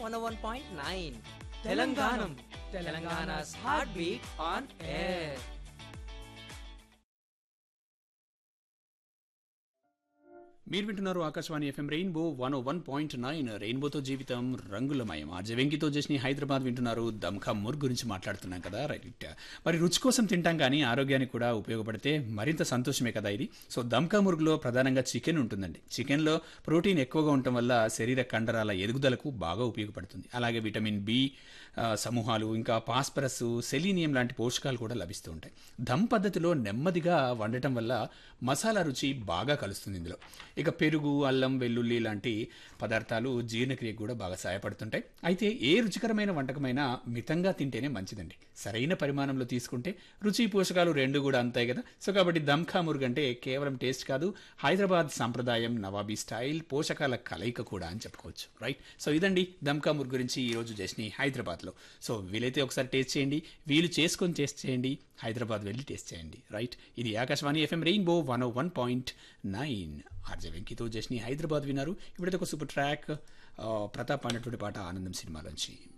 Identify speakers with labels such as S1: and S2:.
S1: One one point nine Telangana Telangana's heartbeat on air.
S2: మీరు వింటున్నారు Akashvani FM rainbow one O one point nine రెయిన్బోతో జీవితం రంగులమయం ఆ జవెంకితో చేసిన హైదరాబాద్ వింటున్నారు దమ్కా ముర్ గురించి మాట్లాడుతున్నాం కదా రైట్ మరి రుచి కోసం తింటాం కానీ ఆరోగ్యానికి కూడా ఉపయోగపడితే మరింత సంతోషమే కదా ఇది సో దమ్కా మురుగులో ప్రధానంగా చికెన్ ఉంటుందండి చికెన్లో ప్రోటీన్ ఎక్కువగా ఉండటం వల్ల శరీర కండరాల ఎదుగుదలకు బాగా ఉపయోగపడుతుంది అలాగే విటమిన్ బి ఆ, సమూహాలు ఇంకా పాస్పరస్ సెలీనియం లాంటి పోషకాలు కూడా లభిస్తూ ఉంటాయి దమ్ పద్ధతిలో నెమ్మదిగా వండటం వల్ల మసాలా రుచి బాగా కలుస్తుంది ఇందులో ఇక పెరుగు అల్లం వెల్లుల్లి లాంటి పదార్థాలు జీర్ణక్రియకు కూడా బాగా సహాయపడుతుంటాయి అయితే ఏ రుచికరమైన వంటకమైనా మితంగా తింటేనే మంచిదండి సరైన పరిమాణంలో తీసుకుంటే రుచి పోషకాలు రెండు కూడా అంతాయి కదా సో కాబట్టి దమ్ఖా మురుగు అంటే కేవలం టేస్ట్ కాదు హైదరాబాద్ సాంప్రదాయం నవాబీ స్టైల్ పోషకాల కలయిక కూడా అని చెప్పుకోవచ్చు రైట్ సో ఇదండి దమ్కా మురుగు గురించి ఈ రోజు చేసిన హైదరాబాద్లో సో వీలైతే ఒకసారి టేస్ట్ చేయండి వీలు చేసుకొని టేస్ట్ చేయండి హైదరాబాద్ వెళ్ళి టేస్ట్ చేయండి రైట్ ఇది Akashvani FM rainbow one O one point nine RJ వెంకితో చేసిన హైదరాబాద్ విన్నారు ఇప్పుడైతే ఒక సూపర్ ట్రాక్ ఆ, ప్రతాప్ అన్నటువంటి పాట ఆనందం సినిమాలోంచి